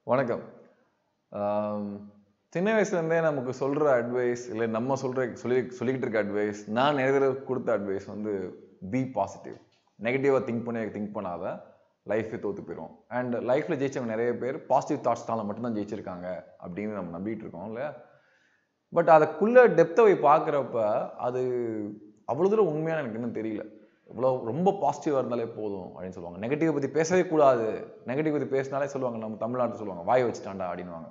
வணக்கம் ஆம், சின்ன வயசுலேருந்தே நமக்கு சொல்கிற அட்வைஸ் இல்லை நம்ம சொல்கிற சொல்லி சொல்லிக்கிட்டு இருக்க அட்வைஸ் நான் நிறைய தடவை கொடுத்த அட்வைஸ் வந்து பி பாசிட்டிவ் நெகட்டிவாக திங்க் பண்ணி திங்க் பண்ணாத லைஃபே தோற்று போயிடும் அண்ட் லைஃப்பில் ஜெயிச்சவங்க நிறைய பேர் பாசிட்டிவ் தாட்ஸ்னால மட்டும்தான் ஜெயிச்சிருக்காங்க அப்படின்னு நம்ம நம்பிட்டு இருக்கோம் இல்லையா பட் அதுக்குள்ள டெப்த்தை போய் பார்க்குறப்ப அது அவ்வளோ தூரம் உண்மையான எனக்கு இன்னும் தெரியல இவ்வளோ ரொம்ப பாசிட்டிவாக இருந்தாலே போதும் அப்படின்னு சொல்லுவாங்க நெகட்டிவ் பற்றி பேசவே கூடாது நெகட்டிவ் பற்றி பேசினாலே சொல்லுவாங்க நம்ம தமிழ்நாட்டில் சொல்லுவாங்க வாய் வச்சுட்டாண்டா அப்படின்வாங்க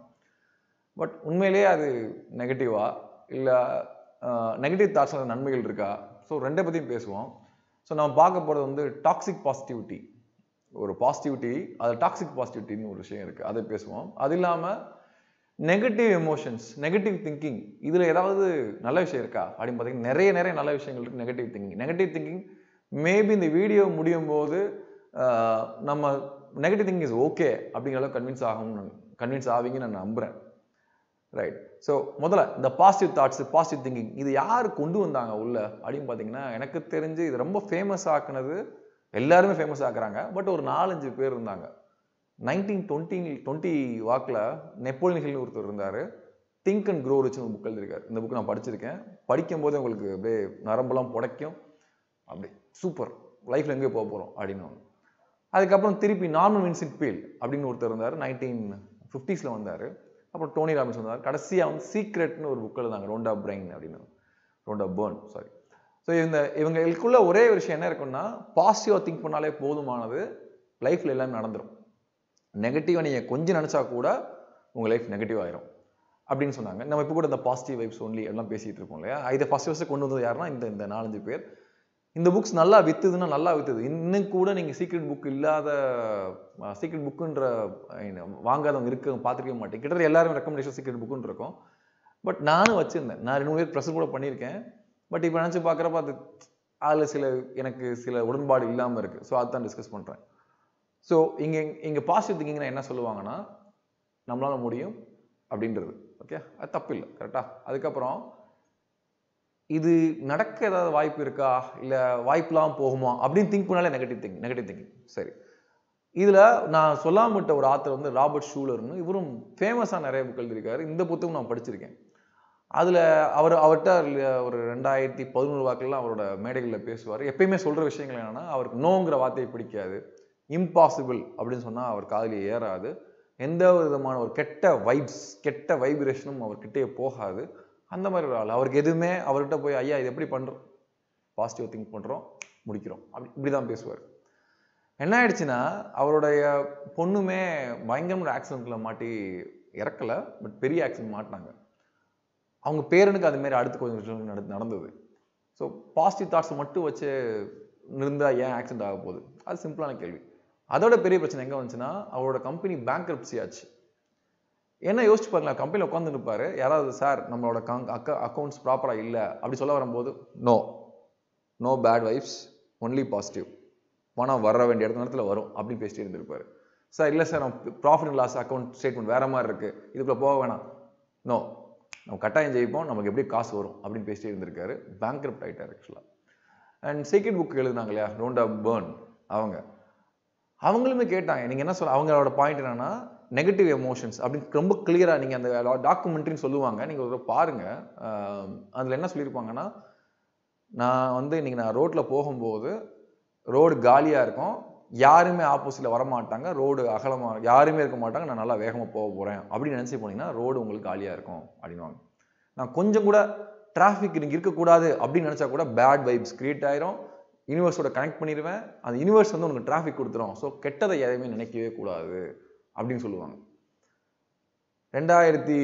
பட் உண்மையிலேயே அது நெகட்டிவா இல்லை நெகட்டிவ் தாட்ஸில் நன்மைகள் இருக்கா ஸோ ரெண்டை பற்றியும் பேசுவோம் ஸோ நம்ம பார்க்க போகிறது வந்து டாக்ஸிக் பாசிட்டிவிட்டி ஒரு பாசிட்டிவிட்டி அது டாக்ஸிக் பாசிட்டிவிட்டின்னு ஒரு விஷயம் இருக்குது அதை பேசுவோம் அது இல்லாமல் நெகட்டிவ் எமோஷன்ஸ் நெகட்டிவ் திங்கிங் இதில் ஏதாவது நல்ல விஷயம் இருக்கா அப்படின்னு பார்த்தீங்கன்னா நிறைய நிறைய நல்ல விஷயங்கள் இருக்குது negative thinking negative thinking maybe இந்த வீடியோ முடியும் போது ஆஹ், நம்ம நெகட்டிவ் திங்கிங் இஸ் ஓகே அப்படிங்கிற அளவுக்கு கன்வின்ஸ் ஆகும் கன்வின்ஸ் ஆவீங்கன்னு நான் நம்புகிறேன் ரைட் ஸோ முதல்ல இந்த பாசிட்டிவ் தாட்ஸ் பாசிட்டிவ் திங்கிங் இது யார் கொண்டு வந்தாங்க உள்ள அப்படின்னு பார்த்தீங்கன்னா எனக்கு தெரிஞ்சு இது ரொம்ப ஃபேமஸ் ஆக்குனது எல்லாருமே ஃபேமஸ் ஆக்குறாங்க பட் ஒரு நாலஞ்சு பேர் இருந்தாங்க நைன்டீன் டுவெண்ட்டி டுவெண்ட்டி வாக்கில் நெப்போலியன் ஹில்னு ஒருத்தர் இருந்தார் திங்க் அண்ட் க்ரோ ரிச்னு ஒரு புக் எழுதியிருக்காரு இந்த புக் நான் படிச்சிருக்கேன் படிக்கும் போதே உங்களுக்கு அப்படியே நரம்பெல்லாம் புடைக்கும் அப்படி சூப்பர் லைஃப்பில் எங்கே போக போகிறோம் அப்படின்னு அதுக்கப்புறம் திருப்பி நார்மல் வின்சென்ட் பீல் அப்படின்னு ஒருத்தர் இருந்தார் நைன்டீன் ஃபிஃப்டிஸில் வந்தார் அப்புறம் டோனி ராபின்ஸ் வந்தார் கடைசியாக வந்து சீக்ரெட்னு ஒரு புக் எழுதாங்க ரோண்டா பிரைன் அப்படின்னு ரோண்டா பேர்ன் சாரி ஸோ இந்த இவங்களுக்குள்ள ஒரே ஒரு விஷயம் என்ன இருக்குன்னா பாசிட்டிவாக திங்க் பண்ணாலே போதுமானது லைஃப்பில் எல்லாமே நடந்துடும் நெகட்டிவாக நீங்கள் கொஞ்சம் நினச்சா கூட உங்கள் லைஃப் நெகட்டிவ் ஆயிரும் அப்படின்னு சொன்னாங்க நம்ம இப்போ கூட இந்த பாசிட்டிவ் வைப்ஸ் ஒன்லி எல்லாம் பேசிகிட்டு இருக்கோம் இல்லையா இதை ஃபஸ்ட் ஃபஸ்ட்டு கொண்டு வந்தது யாருன்னா இந்த இந்த நாலஞ்சு பேர் இந்த புக்ஸ் நல்லா வித்துதுன்னா நல்லா வித்துது இன்னும் கூட நீங்கள் சீக்ரெட் புக் இல்லாத சீக்ரெட் புக்குன்ற வாங்காதவங்க இருக்க பார்த்துருக்க மாட்டேன் கிட்டத்தட்ட எல்லாரும் ரெக்கமெண்டேஷன் சீக்ரெட் புக்குன்னு இருக்கும் பட் நானும் வச்சுருந்தேன் நான் ரெண்டு மூணு பேர் ப்ரெஸ் கூட பண்ணியிருக்கேன் பட் இப்போ நினச்சி பார்க்குறப்ப அது அதில் சில எனக்கு சில உடன்பாடு இல்லாமல் இருக்குது ஸோ அதுதான் டிஸ்கஸ் பண்ணுறேன் ஸோ இங்கே இங்கே பாசிட்டிவ் திங்கிங்னா என்ன சொல்லுவாங்கன்னா நம்மளால முடியும் அப்படின்றது ஓகே அது தப்பு இல்லை கரெக்டாக அதுக்கப்புறம் இது நடக்க ஏதாவது வாய்ப்பு இருக்கா இல்லை வாய்ப்புலாம் போகுமா அப்படின்னு திங்க் பண்ணாலே நெகட்டிவ் திங்கிங் நெகட்டிவ் திங்கிங் சரி இதில் நான் சொல்லாம விட்ட ஒரு ஆத்தர் வந்து ராபர்ட் ஷூலர்னு இவரும் ஃபேமஸாக நிறைய புக் எழுதியிருக்காரு இந்த புத்தகம் நான் படிச்சிருக்கேன் அதில் அவர் அவர்கிட்ட ஒரு ரெண்டாயிரத்தி பதினோரு வாக்கிலாம் அவரோட மேடைகளில் பேசுவார் எப்பயுமே சொல்கிற விஷயங்கள் என்னென்னா அவருக்கு நோங்கிற வார்த்தையை பிடிக்காது இம்பாசிபிள் அப்படின்னு சொன்னால் அவர் காதில் ஏறாது எந்த விதமான ஒரு கெட்ட வைப்ஸ் கெட்ட வைப்ரேஷனும் அவர்கிட்டயே போகாது அந்த மாதிரி ஒரு ஆள் அவருக்கு எதுவுமே அவர்கிட்ட போய் ஐயா இது எப்படி பண்ணுறோம் பாசிட்டிவ் திங்க் பண்ணுறோம் முடிக்கிறோம் அப்படி இப்படி தான் பேசுவார் என்ன ஆயிடுச்சுன்னா அவருடைய பொண்ணுமே பயங்கரமான ஆக்சிடென்ட்டில் மாட்டி இறக்கலை பட் பெரிய ஆக்சிடென்ட் மாட்டினாங்க அவங்க பேரனுக்கு அது மாதிரி அடுத்து கொஞ்சம் விஷயம் நட நடந்தது ஸோ பாசிட்டிவ் தாட்ஸ் மட்டும் வச்சு இருந்தா ஏன் ஆக்சிடென்ட் ஆக போகுது அது சிம்பிளான கேள்வி அதோட பெரிய பிரச்சனை எங்கே வந்துச்சுன்னா அவரோட கம்பெனி பேங்க் ஆச்சு என்ன யோசிச்சு பாருங்களேன் கம்பெனியில் உட்காந்துட்டு இருப்பாரு யாராவது சார் நம்மளோட அக்கா அக்கௌண்ட்ஸ் ப்ராப்பராக இல்லை அப்படி சொல்ல வரும்போது no no bad vibes only positive பணம் வர வேண்டிய இடத்துல நேரத்தில் வரும் அப்படின்னு பேசிட்டு இருந்திருப்பாரு சார் இல்லை சார் நம்ம profit and loss account statement வேற மாதிரி இருக்கு இதுக்குள்ள போக வேணாம் நோ நம்ம கட்டாயம் ஜெயிப்போம் நமக்கு எப்படி காசு வரும் அப்படின்னு பேசிட்டு இருந்திருக்காரு பேங்க் ஆயிட்டார் ஆக்சுவலாக அண்ட் சீக்ரெட் புக் எழுதுனாங்க இல்லையா ரோண்டா பேர்ன் அவங்க அவங்களுமே கேட்டாங்க நீங்கள் என்ன சொல்ல அவங்களோட பாயிண்ட் என்னன்னா நெகட்டிவ் எமோஷன்ஸ் அப்படின்னு ரொம்ப கிளியராக நீங்கள் அந்த டாக்குமெண்ட்ரின்னு சொல்லுவாங்க நீங்கள் ஒரு பாருங்கள் அதில் என்ன சொல்லியிருப்பாங்கன்னா நான் வந்து இன்னைக்கு நான் ரோட்டில் போகும்போது ரோடு காலியாக இருக்கும் யாருமே ஆப்போசிட்டில் வரமாட்டாங்க ரோடு அகலமாக யாருமே இருக்க மாட்டாங்க நான் நல்லா வேகமாக போக போகிறேன் அப்படின்னு நினச்சி போனீங்கன்னா ரோடு உங்களுக்கு காலியாக இருக்கும் அப்படின்வாங்க நான் கொஞ்சம் கூட டிராஃபிக் இங்கே இருக்கக்கூடாது அப்படின்னு நினச்சா கூட பேட் வைப்ஸ் கிரியேட் ஆயிரும் யூனிவர்ஸோட கனெக்ட் பண்ணிடுவேன் அந்த யூனிவர்ஸ் வந்து உனக்கு டிராஃபிக் கொடுத்துரும் ஸோ கெட்டதை எதையுமே நினைக்கவே கூடாது அப்படின்னு சொல்லுவாங்க ரெண்டாயிரத்தி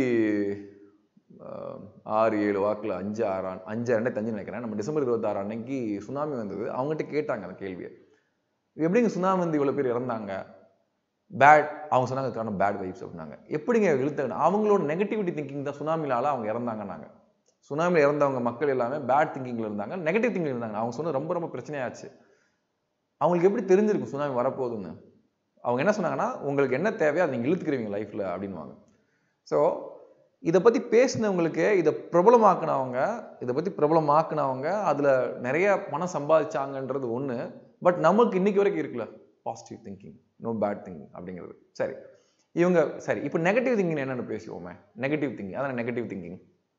ஆஹ், ஆறு ஏழு வாக்கில் அஞ்சு ஆறு ஆண்டு- அஞ்சு ரெண்டாயிரத்தி அஞ்சு நினைக்கிறேன் நம்ம டிசம்பர் இருபத்தாறு அன்னைக்கு சுனாமி வந்தது அவங்ககிட்ட கேட்டாங்க அந்த கேள்வியை எப்படிங்க சுனாமி வந்து இவ்வளோ பேர் இறந்தாங்க பேட் அவங்க சொன்னாங்க காரணம் பேட் வைப்ஸ் அப்படின்னாங்க எப்படிங்க இழுத்தாங்க அவங்களோட நெகட்டிவிட்டி திங்கிங் தான் சுனாமினால அவங்க இறந்தாங்கன்னாங்க சுனாமியில் இறந்தவங்க மக்கள் எல்லாமே பேட் திங்கிங்ல இருந்தாங்க நெகட்டிவ் திங்கிங் இருந்தாங்க அவங்க சொன்னது ரொம்ப ரொம்ப பிரச்சனையாச்சு அவங்களுக்கு எப்படி தெரிஞ்சிருக்கும் சுனாமி வரப்போகுதுன்னு அவங்க என்ன சொன்னாங்கன்னா உங்களுக்கு என்ன தேவையோ அதை நீங்கள் இழுத்துக்கிறீங்க லைஃப்பில் அப்படின்வாங்க ஸோ இதை பற்றி பேசினவங்களுக்கு இதை பிரபலமாக்குனவங்க இதை பற்றி பிரபலமாக்குனவங்க அதில் நிறைய பணம் சம்பாதிச்சாங்கன்றது ஒன்று பட் நமக்கு இன்னைக்கு வரைக்கும் இருக்குல்ல positive thinking no bad thinking அப்படிங்கிறது சரி இவங்க சரி இப்போ நெகட்டிவ் திங்கிங் என்னன்னு பேசுவோமே நெகட்டிவ் திங்கிங் அதான் நெகட்டிவ் திங்கிங்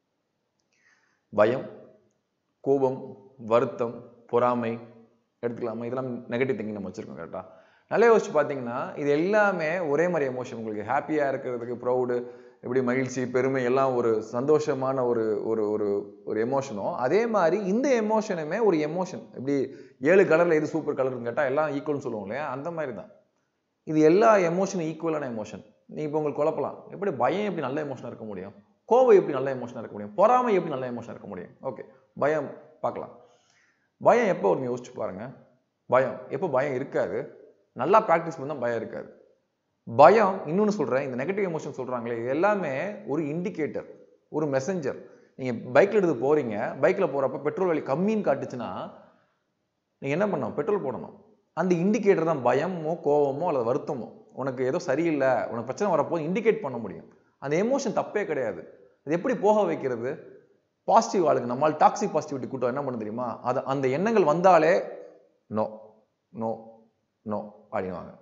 பயம் கோபம் வருத்தம் பொறாமை எடுத்துக்கலாமா இதெல்லாம் நெகட்டிவ் திங்கிங் நம்ம வச்சிருக்கோம் கரெக்டாக நல்லா யோசிச்சு பார்த்தீங்கன்னா இது எல்லாமே ஒரே மாதிரி எமோஷன் உங்களுக்கு ஹாப்பியாக இருக்கிறதுக்கு ப்ரௌடு எப்படி மகிழ்ச்சி பெருமை எல்லாம் ஒரு சந்தோஷமான ஒரு ஒரு ஒரு ஒரு எமோஷனோ அதே மாதிரி இந்த எமோஷனுமே ஒரு எமோஷன் எப்படி ஏழு கலரில் எது சூப்பர் கலர்னு கேட்டால் எல்லாம் ஈக்குவல்னு சொல்லுவோம் இல்லையா அந்த மாதிரி தான் இது எல்லா எமோஷனும் ஈக்குவலான எமோஷன் நீ இப்போ உங்களுக்கு குழப்பலாம் எப்படி பயம் எப்படி நல்ல எமோஷனாக இருக்க முடியும் கோவம் எப்படி நல்ல எமோஷனாக இருக்க முடியும் பொறாமை எப்படி நல்ல எமோஷனாக இருக்க முடியும் ஓகே பயம் பார்க்கலாம் பயம் எப்போ வருங்க யோசிச்சு பாருங்க பயம் எப்போ பயம் இருக்காது நல்லா ப்ராக்டிஸ் பண்ணால் பயம் இருக்காது பயம் இன்னொன்று சொல்கிறேன் இந்த நெகட்டிவ் எமோஷன் சொல்கிறாங்களே இது எல்லாமே ஒரு இண்டிகேட்டர் ஒரு மெசஞ்சர் நீங்கள் பைக்கில் எடுத்து போகிறீங்க பைக்கில் போகிறப்ப பெட்ரோல் விலை கம்மின்னு காட்டுச்சுன்னா நீங்கள் என்ன பண்ணணும் பெட்ரோல் போடணும் அந்த இண்டிகேட்டர் தான் பயமோ கோவமோ அல்லது வருத்தமோ உனக்கு ஏதோ சரியில்லை உனக்கு பிரச்சனை வரப்போது இண்டிகேட் பண்ண முடியும் அந்த எமோஷன் தப்பே கிடையாது அது எப்படி போக வைக்கிறது பாசிட்டிவ் ஆளுங்க நம்மால் டாக்ஸிக் பாசிட்டிவிட்டி கூட்டம் என்ன பண்ண தெரியுமா அது அந்த எண்ணங்கள் வந்தாலே நோ நோ நோ அப்படின்வாங்க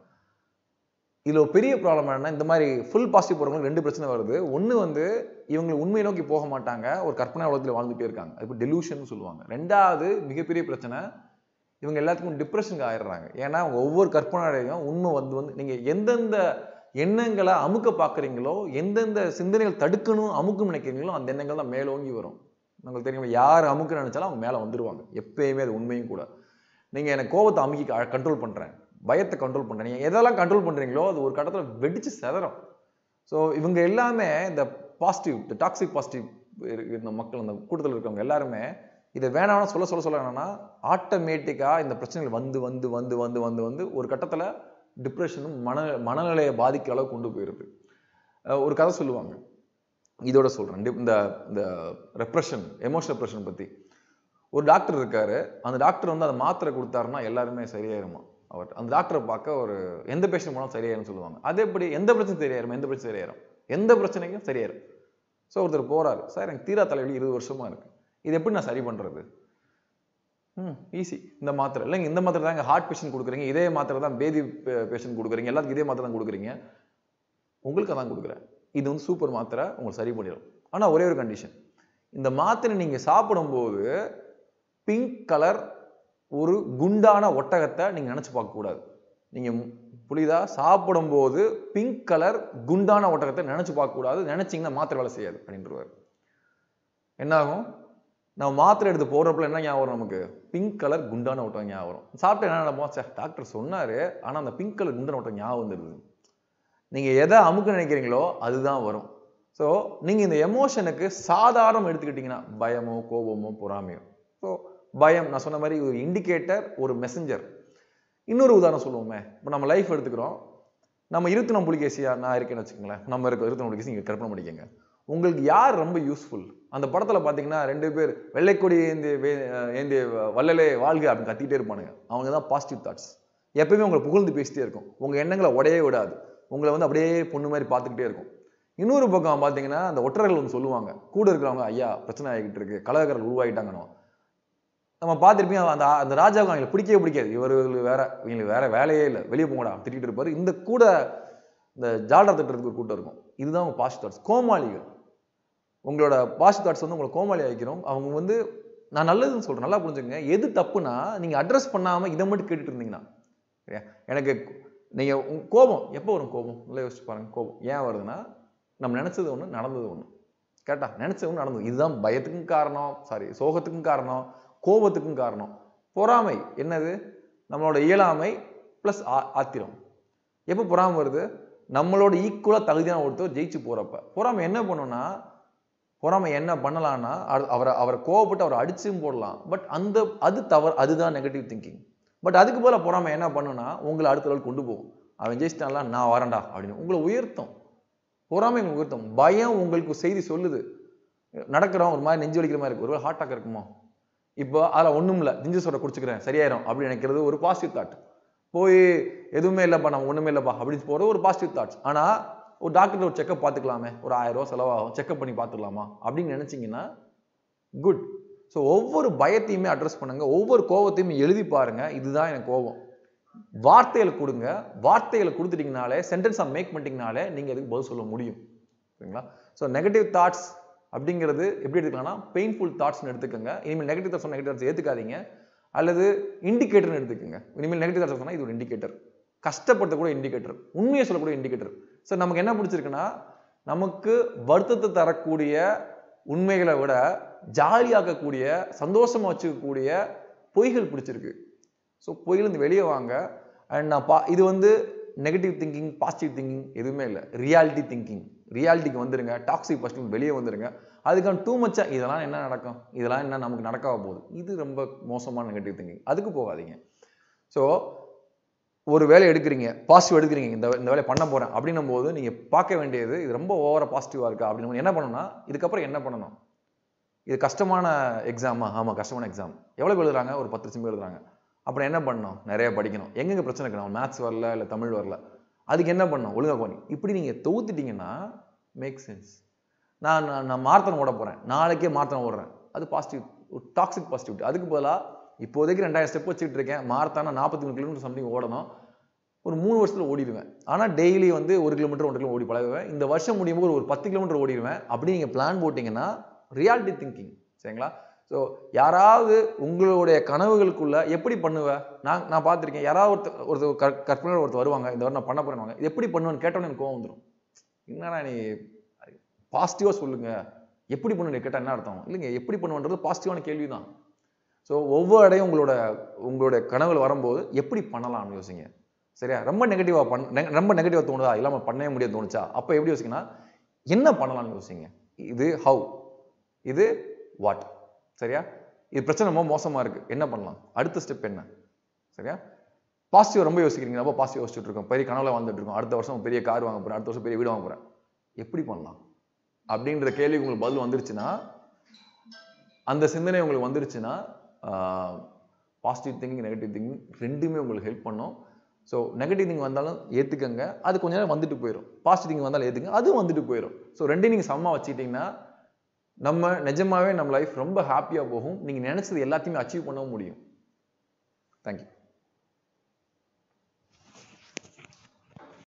இதில் ஒரு பெரிய ப்ராப்ளம் என்னன்னா இந்த மாதிரி ஃபுல் பாசிட்டிவ் போகிறவங்களுக்கு ரெண்டு பிரச்சனை வருது ஒன்று வந்து இவங்க உண்மையை நோக்கி போக மாட்டாங்க ஒரு கற்பனை உலகத்தில் வாழ்ந்துட்டே இருக்காங்க அது டெலூஷன் சொல்லுவாங்க ரெண்டாவது மிகப்பெரிய பிரச்சனை இவங்க எல்லாத்துக்கும் டிப்ரெஷனுக்கு ஆயிடுறாங்க ஏன்னா அவங்க ஒவ்வொரு கற்பனையும் உண்மை வந்து வந்து நீங்கள் எந்தெந்த எண்ணங்களை அமுக்க பார்க்குறீங்களோ எந்தெந்த சிந்தனைகள் தடுக்கணும் அமுக்கும் நினைக்கிறீங்களோ அந்த எண்ணங்கள் தான் மேலோங்கி வரும் உங்களுக்கு தெரியும் யார் அமுக்க நினைச்சாலும் அவங்க மேலே வந்துருவாங்க எப்பயுமே அது உண்மையும் கூட நீங்கள் எனக்கு கோபத்தை அமுக்கி கண்ட்ரோல் பண்ணுறேன் பயத்தை கண்ட்ரோல் பண்ணுறேன் நீங்கள் எதெல்லாம் கண்ட்ரோல் பண்ணுறீங்களோ அது ஒரு கட்டத்தில் வெடிச்சு செதறும் ஸோ இவங்க எல்லாமே இந்த பாசிட்டிவ் இந்த டாக்ஸிக் பாசிட்டிவ் இந்த மக்கள் அந்த கூட்டத்தில் இருக்கவங்க எல்லாருமே இதை வேணாம்னு சொல்ல சொல்ல சொல்ல என்னன்னா ஆட்டோமேட்டிக்காக இந்த பிரச்சனைகள் வந்து வந்து வந்து வந்து வந்து வந்து ஒரு கட்டத்தில் டிப்ரெஷனும் மன மனநிலையை பாதிக்க அளவு கொண்டு போயிருது அஹ் ஒரு கதை சொல்லுவாங்க இதோட சொல்கிறேன் இந்த இந்த ரெப்ரெஷன் எமோஷனல் ரெப்ரெஷன் பற்றி ஒரு டாக்டர் இருக்காரு அந்த டாக்டர் வந்து அந்த மாத்திரை கொடுத்தாருன்னா எல்லாருமே சரியாயிருமா அவர் அந்த டாக்டரை பார்க்க ஒரு எந்த பேஷண்ட் போனாலும் சரியாயிரும்னு சொல்லுவாங்க அது எப்படி எந்த பிரச்சனை சரியாயிரும் எந்த பிரச்சனை சரியாயிரும் எந்த பிரச்சனைக்கும் சரியாயிரும் ஸோ ஒருத்தர் போறாரு சார் எனக்கு தீரா தலைவலி இருபது வருஷமா இருக்கு இது எப்படி நான் சரி பண்றது ம் ஈஸி இந்த மாத்திரை இல்லைங்க இந்த மாத்திரை தாங்க ஹார்ட் பேஷண்ட் கொடுக்குறீங்க இதே மாத்திரை தான் பேதி பேஷண்ட் கொடுக்குறீங்க எல்லாத்துக்கும் இதே மாத்திரை தான் கொடுக்குறீங்க உங்களுக்கு அதான் கொடுக்குறேன் இது வந்து சூப்பர் மாத்திரை உங்களுக்கு சரி பண்ணிடும் ஆனால் ஒரே ஒரு கண்டிஷன் இந்த மாத்திரை நீங்கள் சாப்பிடும்போது பிங்க் கலர் ஒரு குண்டான ஒட்டகத்தை நீங்கள் நினச்சி பார்க்கக்கூடாது நீங்கள் புரியுதா சாப்பிடும்போது பிங்க் கலர் குண்டான ஒட்டகத்தை நினச்சி பார்க்கக்கூடாது நினச்சிங்கன்னா மாத்திரை வேலை செய்யாது அப்படின்றவர் என்னாகும் நம்ம மாத்திரை எடுத்து போடுறப்பல என்ன ஞாபகம் வரும் நமக்கு பிங்க் கலர் குண்டான ஒட்டகம் ஞாபகம் வரும் சாப்பிட்டு என்ன நினைப்போம் சார் டாக்டர் சொன்னாரு ஆனால் அந்த பிங்க் கலர் குண்டான ஒட்டகம் ஞாபகம் வந்துடுது நீங்கள் எதை அமுக்க நினைக்கிறீங்களோ அதுதான் வரும் ஸோ நீங்கள் இந்த எமோஷனுக்கு சாதாரணம் எடுத்துக்கிட்டிங்கன்னா பயமோ கோபமோ பொறாமையோ ஸோ பயம் நான் சொன்ன மாதிரி ஒரு இண்டிகேட்டர் ஒரு மெசஞ்சர் இன்னொரு உதாரணம் சொல்லுவோமே இப்போ நம்ம லைஃப் எடுத்துக்கிறோம் நம்ம இருத்தினம் புலிகேசியா நான் இருக்கேன்னு வச்சுக்கோங்களேன் நம்ம இருக்க இருத்தினம் புலிகேசி நீங்கள் கற்பனை பண்ணிக்கங்க உங்களுக்கு யார் ரொம்ப யூஸ்ஃபுல் அந்த படத்தில் பார்த்தீங்கன்னா ரெண்டு பேர் வெள்ளைக்கொடி ஏந்தி ஏந்திய வள்ளலே வாழ்க அப்படின்னு கத்திட்டே இருப்பானுங்க அவங்க தான் பாசிட்டிவ் தாட்ஸ் எப்பயுமே உங்களை புகழ்ந்து பேசிட்டே இருக்கும் உங்கள் எண்ணங்களை உடையே விடாது உங்களை வந்து அப்படியே பொண்ணு மாதிரி பார்த்துக்கிட்டே இருக்கும் இன்னொரு பக்கம் பார்த்தீங்கன்னா அந்த ஒற்றர்கள் வந்து சொல்லுவாங்க கூட இருக்கிறவங்க ஐயா பிரச்சனை ஆகிக்கிட்டு இருக்கு கலகர்கள் உருவாகிட்டாங்கன்னு நம்ம பார்த்துருப்பீங்க அந்த அந்த ராஜாவுக்கு அவங்களை பிடிக்கவே பிடிக்காது இவர்களுக்கு வேற இவங்களுக்கு வேற வேலையே இல்லை வெளியே போங்கடா திட்டிகிட்டு இருப்பாரு இந்த கூட இந்த ஜால்ரா திட்டுறதுக்கு ஒரு கூட்டம் இருக்கும் இதுதான் உங்க பாசிட்டிவ் தாட்ஸ் கோமாளிகள் உங்களோட பாசிட்டிவ் தாட்ஸ் வந்து உங்களை கோமாளி ஆகிக்கிறோம் அவங்க வந்து நான் நல்லதுன்னு சொல்றேன் நல்லா புரிஞ்சுக்கங்க எது தப்புனா நீங்க அட்ரஸ் பண்ணாம இதை மட்டும் கேட்டுட்டு இருந்தீங்கன்னா சரியா? எனக்கு நீங்க உங்க கோபம் எப்போ வரும் கோபம் நல்லா யோசிச்சு பாருங்க கோபம் ஏன் வருதுன்னா நம்ம நினைச்சது ஒண்ணு நடந்தது ஒண்ணு கேட்டா நினைச்சது ஒண்ணு நடந்தது இதுதான் பயத்துக்கும் காரணம் சாரி சோகத்துக்கும் காரணம் கோபத்துக்கும் காரணம் பொறாமை என்னது நம்மளோட இயலாமை ப்ளஸ் ஆத்திரம் எப்போ பொறாமை வருது நம்மளோட ஈக்குவலாக தகுதியான ஒருத்தர் ஜெயிச்சு போறப்ப பொறாமை என்ன பண்ணுன்னா பொறாமை என்ன பண்ணலாம்னா அ- அவரை அவரை கோவப்பட்டு அவரை அடிச்சும் போடலாம் பட் அந்த அது தவறு அதுதான் நெகட்டிவ் திங்கிங் பட் அதுக்கு போல பொறாமை என்ன பண்ணுன்னா உங்களை அடுத்த லெவல் கொண்டு போகும் அவன் ஜெயிச்சிட்டான்ல நான் வரேன்டா அப்படின்னு உங்களை உயர்த்தும் பொறாமை உங்களை உயர்த்தும் பயம் உங்களுக்கு ஒரு செய்தி சொல்லுது நடக்கிறோம் ஒரு மாதிரி நெஞ்சு வலிக்கிற மாதிரி இருக்கு ஒருவேளை ஹார்ட் அட்டாக் இருக்குமோ இப்போ அதில் ஒன்றும் இல்லை நெஞ்சு சொல்ற குடிச்சுக்கிறேன் சரியாயிரும் அப்படின்னு நினைக்கிறது ஒரு பாசிட்டிவ் தாட் போய் எதுவுமே இல்லைப்பா நம்ம ஒன்றுமே இல்லைப்பா அப்படின்னு போகிறது ஒரு பாசிட்டிவ் தாட்ஸ் ஆனால் ஒரு டாக்டர் ஒரு செக்கப் பார்த்துக்கலாமே ஒரு ஆயிரம் ரூபா செலவாகும் செக்கப் பண்ணி பார்த்துக்கலாமா அப்படின்னு நினைச்சீங்கன்னா குட் ஸோ ஒவ்வொரு பயத்தையுமே அட்ரஸ் பண்ணுங்க ஒவ்வொரு கோவத்தையுமே எழுதி பாருங்க இதுதான் எனக்கு கோபம் வார்த்தைகளை கொடுங்க வார்த்தைகளை கொடுத்துட்டீங்கனாலே சென்டென்ஸாக மேக் பண்ணிட்டீங்கனாலே நீங்கள் அதுக்கு பதில் சொல்ல முடியும் சரிங்களா ஸோ நெகட்டிவ் தாட்ஸ் அப்படிங்கிறது எப்படி எடுத்துக்கலாம்னா பெயின்ஃபுல் தாட்ஸ்னு எடுத்துக்கோங்க இனிமேல் நெகட்டிவ் தாட்ஸ் நெகட்டிவ் தாட்ஸ் ஏற்றுக்காதீங்க அல்லது இண்டிகேட்டர்னு எடுத்துக்கோங்க இனிமேல் நெகட்டிவ் தாட்ஸ் சொன்னால் இது ஒரு இண்டிகேட்டர் கஷ்டப்படுத்தக்கூடிய இண்டிகேட்டர் உண்மையை சொல்லக்கூடிய இண்டிகேட்டர் ஸோ நமக்கு என்ன பிடிச்சிருக்குன்னா நமக்கு வருத்தத்தை தரக்கூடிய உண்மைகளை விட ஜாலியாக்கக்கூடிய சந்தோஷமா வச்சுக்கக்கூடிய பொய்கள் பிடிச்சிருக்கு ஸோ பொய்லேருந்து வெளியே வாங்க அண்ட் நான் பா இது வந்து நெகட்டிவ் திங்கிங் பாசிட்டிவ் திங்கிங் எதுவுமே இல்லை ரியாலிட்டி திங்கிங் ரியாலிட்டிக்கு வந்துருங்க டாக்ஸிக் ஃபஸ்ட்டு வெளியே வந்துருங்க அதுக்கான டூ மச்சா இதெல்லாம் என்ன நடக்கும் இதெல்லாம் என்ன நமக்கு நடக்காம போகுது இது ரொம்ப மோசமான நெகட்டிவ் திங்கிங் அதுக்கு போகாதீங்க ஸோ ஒரு வேலை எடுக்கிறீங்க பாசிட்டிவ் எடுக்கிறீங்க இந்த இந்த வேலையை பண்ண போகிறேன் அப்படின்னும் போது நீங்கள் பார்க்க வேண்டியது இது ரொம்ப ஓவராக பாசிட்டிவாக இருக்கா அப்படின்னு என்ன பண்ணணும்னா இதுக்கப்புறம் என்ன பண்ணணும் இது கஷ்டமான எக்ஸாமா ஆமாம் கஷ்டமான எக்ஸாம் எவ்வளோ பேர் எழுதுறாங்க ஒரு பத்து லட்சம் பேர் எழுதுறாங்க அப்புறம் என்ன பண்ணணும் நிறைய படிக்கணும் எங்கெங்க பிரச்சனை இருக்கு மேத்ஸ் வரல இல்லை தமிழ் வரல அதுக்கு என்ன பண்ணணும் ஒழுங்கா பண்ணி இப்படி நீங்கள் தொகுத்துட்டீங்கன்னா மேக் சென்ஸ் நான் நான் நான் மாரத்தான் ஓட போகிறேன் நாளைக்கே மாரத்தான் ஓடுறேன் அது பாசிட்டிவ் ஒரு டாக்ஸிக் பாசிட்டிவிட்டி அதுக்கு பதிலாக இப்போதைக்கு ரெண்டாயிரம் ஸ்டெப் வச்சுட்டு இருக்கேன் மாரத்தானா நாற்பத்தி மூணு கிலோமீட்டர் சம்திங் ஓடணும் ஒரு மூணு வருஷத்தில் ஓடிடுவேன் ஆனால் டெய்லி வந்து ஒரு கிலோமீட்டர் ஒன்றரை கிலோ ஓடி பழகுவேன் இந்த வருஷம் முடியும் போது ஒரு பத்து கிலோமீட்டர் ஓடிடுவேன் அப்படி நீங்கள் பிளான் போட்டிங்கன்னா ரியாலிட்டி திங்கிங் சரிங்களா ஸோ யாராவது உங்களுடைய கனவுகளுக்குள்ள எப்படி பண்ணுவ நான் நான் பார்த்துருக்கேன் யாராவது ஒருத்தர் ஒருத்தர் கற்- கற்பனையோட ஒருத்தர் வருவாங்க இந்த வாரம் நான் பண்ண போறேன்னு இது எப்படி பண்ணுவேன்னு கேட்டோன்னே எனக்கு கோவம் வந்துடும் என்னடா நீ பாசிட்டிவாக சொல்லுங்க எப்படி பண்ணுன்னு கேட்டால் என்ன அர்த்தம் இல்லைங்க எப்படி பண்ணுவன்றது பாசிட்டிவான கேள்வி தான் ஸோ ஒவ்வொரு இடையும் உங்களோட உங்களோட கனவுல வரும்போது எப்படி பண்ணலாம்னு யோசிங்க சரியா ரொம்ப நெகட்டிவாக பண் நெ- ரொம்ப நெகட்டிவாக தோணுதா இல்லாமல் பண்ணவே முடியாது தோணுச்சா அப்போ எப்படி யோசிக்கணும் என்ன பண்ணலாம்னு யோசிங்க இது ஹவு இது வாட் சரியா இது பிரச்சனை ரொம்ப மோசமா இருக்கு என்ன பண்ணலாம் அடுத்த ஸ்டெப் என்ன சரியா பாசிட்டிவ் ரொம்ப யோசிக்கிறீங்க ரொம்ப பாசிட்டிவ் யோசிச்சுட்டு இருக்கோம் பெரிய கனவுல வாழ்ந்துட்டு இருக்கோம் அடுத்த வருஷம் பெரிய கார் வாங்க போறேன் அடுத்த வருஷம் பெரிய வீடு வாங்க போறேன் எப்படி பண்ணலாம் அப்படின்ற கேள்வி உங்களுக்கு பதில் வந்துருச்சுன்னா அந்த சிந்தனை உங்களுக்கு வந்துருச்சுன்னா பாசிட்டிவ் திங்கிங் நெகட்டிவ் திங்கிங் ரெண்டுமே உங்களுக்கு ஹெல்ப் பண்ணும் ஸோ நெகட்டிவ் திங்கிங் வந்தாலும் ஏற்றுக்கங்க அது கொஞ்ச நேரம் வந்துட்டு போயிடும் பாசிட்டிவ் திங்கிங் வந்தாலும் ஏற்றுங்க அதுவும் வந்துட்டு போயிடும் ஸோ ரெண்டையும் நீங்கள் சமமாக வச்சுக்கிட்டிங்கன்னா நம்ம நிஜமாவே நம்ம லைஃப் ரொம்ப ஹாப்பியாக போகும் நீங்கள் நினைச்சது எல்லாத்தையுமே அச்சீவ் பண்ணவும் முடியும் தேங்க்யூ